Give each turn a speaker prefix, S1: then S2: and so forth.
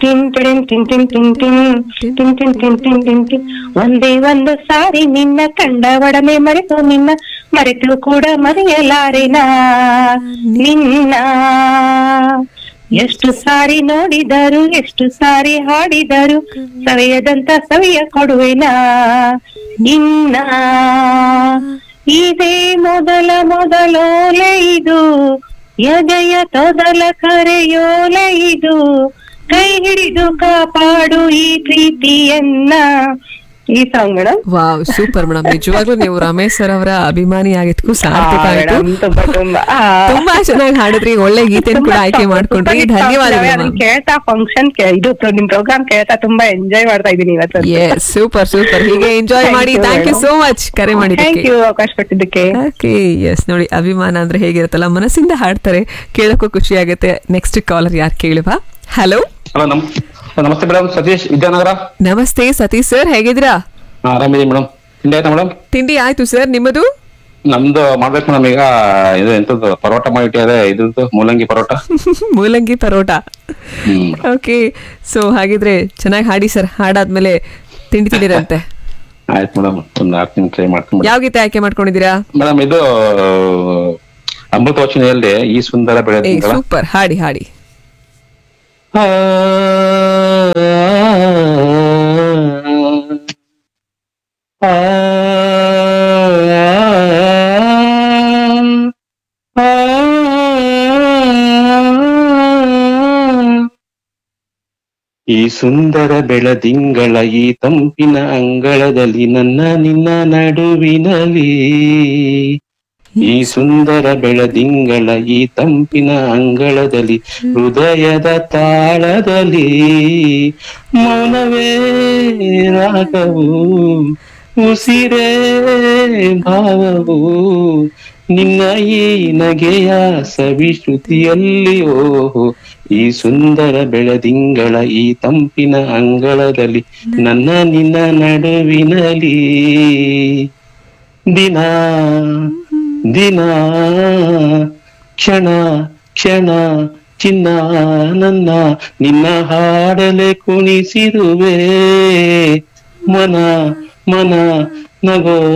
S1: Tin ಟಿಡಿನ್ ಟಿನ್ ಟಿನ್ ಟಿನ್ ಟಿನ್ ಟಿನ್ ಟಿನ್ ಟಿನ್ ಟಿನ್ ಟಿನ್ ಟಿನ್ ಒಂದೇ ಒಂದು ಸಾರಿ ನಿನ್ನ ಕಂಡ ಒಡನೆ ಮರೆತು ನಿನ್ನ ಮರೆತು ಕೂಡ ಮರೆಯಲಾರೆನ ನಿನ್ನ ಎಷ್ಟು ಸಾರಿ ನೋಡಿದರು ಎಷ್ಟು ಸಾರಿ ಹಾಡಿದರು ಸವಿಯದಂತ ಸವಿಯ ಕೊಡುವೆನ ಇನ್ನ ಇದೇ ಮೊದಲ ಮೊದಲೋಲೆ ಇದು ಯಜಯ ತೊದಲ ಕರೆಯೋಲೆ ಇದು ಕೈ ಹಿಡಿದು ಕಾಪಾಡು ಈ ಪ್ರೀತಿಯನ್ನ ಈ song madam
S2: wow super madam ನಿಜವಾಗ್ಲೂ ನೀವು ರಮೇಶ್ ಸರ್ ಅವರ ಅಭಿಮಾನಿ ಆಗಿದ್ಕು ಸಾರ್ಥಕ ಆಯ್ತು
S1: ತುಂಬಾ ತುಂಬಾ ಆ.
S2: ತುಂಬಾ ಚೆನ್ನಾಗಿ ಹಾಡಿದ್ರಿ ಒಳ್ಳೆ ಗೀತೆನ ಕೂಡ ಆಯ್ಕೆ ಮಾಡ್ಕೊಂಡ್ರಿ ಧನ್ಯವಾದಗಳು
S1: ಅದನ್ನ
S2: ma'am.
S1: ಕೇಳ್ತಾ ಫಂಕ್ಷನ್ ಇದು pro- ನಿಮ್ ಪ್ರೋಗ್ರಾಮ್ ಕೇಳ್ತಾ ತುಂಬಾ ಎಂಜಾಯ್ ಮಾಡ್ತಾ ಇದೀನಿ ಇವತ್ತು
S2: ಎಸ್ ಸೂಪರ್ ಸೂಪರ್ ಹೀಗೆ ಎಂಜಾಯ್
S1: Thank
S2: ಮಾಡಿ
S1: you,
S2: thank you
S1: madam.
S2: So much ಕರೆ
S1: ಥ್ಯಾಂಕ್
S2: ಮಾಡಿದ್ದಕ್ಕೆ
S1: ಯು ಅವಕಾಶ ಕೊಟ್ಟಿದ್ದಕ್ಕೆ
S2: ಓಕೆ ಎಸ್ ನೋಡಿ ಅಭಿಮಾನ ಅಂದ್ರೆ ಹೇಗಿರುತ್ತಲ್ಲ ಮನಸ್ಸಿಂದ ಹಾಡ್ತಾರೆ ಕೇಳಕ್ಕೂ ಖುಷಿ ಆಗುತ್ತೆ ನೆಕ್ಸ್ಟ್ ಕಾಲರ್ ಯಾರು ಕೇಳುವ ಹಲೋ
S3: ಹಲೋ ನಮ್ ನಮಸ್ತೆ ಮೇಡಮ್ ಸತೀಶ್ ವಿದ್ಯಾನಗರ
S2: ನಮಸ್ತೆ ಸತೀಶ್ ಸರ್ ಹೇಗಿದ್ದೀರಾ
S3: ಹಾ, ಆರಾಮಿದೀನಿ ಮೇಡಮ್ ತಿಂಡಿ ಆಯ್ತಾ ಮೇಡಮ್
S2: ತಿಂಡಿ ಆಯ್ತು ಸರ್ ನಿಮ್ಮದು
S3: ನಮ್ದು ಮಾಡ್ಬೇಕು ಮೇಡಮ್ ಈಗ ಇದು ಎಂತದ್ದು ಪರೋಟ ಮಾಡಿಟ್ಟಿದ್ದಾರೆ ಇದ್ರದ್ದು ಮೂಲಂಗಿ ಪರೋಟ
S2: ಮೂಲಂಗಿ ಪರೋಟ
S3: ಹ್ಮ್
S2: ಓಕೆ ಸೊ ಹಾಗಿದ್ರೆ ಚೆನ್ನಾಗಿ ಹಾಡಿ ಸರ್ ಹಾಡಾದ್ಮೇಲೆ ತಿಂಡಿ ತಿಂದಿರಂತೆ
S3: ಆಯ್ತು ಮೇಡಮ್ ಒಂದು ಆರು ತಿಂಗಳು ಟ್ರೈ ಮಾಡ್ಕೊಂಡು
S2: ಯಾವ ಗೀತೆ ಆಯ್ಕೆ ಮಾಡ್ಕೊಂಡಿದ್ದೀರಾ
S3: ಮೇಡಮ್ ಇದು ಅಮೃತವಚನೆಯಲ್ಲಿ ಈ ಸುಂದರ ಬೆಳೆ
S2: ಏ ಸೂಪರ್ ಹಾಡಿ ಹಾಡಿ
S3: ಈ ಸುಂದರ ಬೆಳದಿಂಗಳ ಈ ತಂಪಿನ ಅಂಗಳದಲ್ಲಿ ನನ್ನ ನಿನ್ನ ನಡುವಿನಲ್ಲಿ ಈ ಸುಂದರ ಬೆಳದಿಂಗಳ ಈ ತಂಪಿನ ಅಂಗಳದಲ್ಲಿ ಹೃದಯದ ತಾಳದಲ್ಲಿ ಮೌನವೇ ರಾಗವು ಉಸಿರೇ ಭಾವವು ನಿನ್ನ ಈ ನಗೆಯ ಸವಿಶ್ರುತಿಯಲ್ಲಿ ಓಹೋ ಈ ಸುಂದರ ಬೆಳದಿಂಗಳ ಈ ತಂಪಿನ ಅಂಗಳದಲ್ಲಿ ನನ್ನ ನಿನ್ನ ನಡುವಿನಲ್ಲಿ ದಿನ ದಿನ ಕ್ಷಣ ಕ್ಷಣ ಚಿನ್ನ ನನ್ನ ನಿನ್ನ ಹಾಡಲೆ ಕುಣಿಸಿರುವೆ ಮನ ಮನ ನಗೋ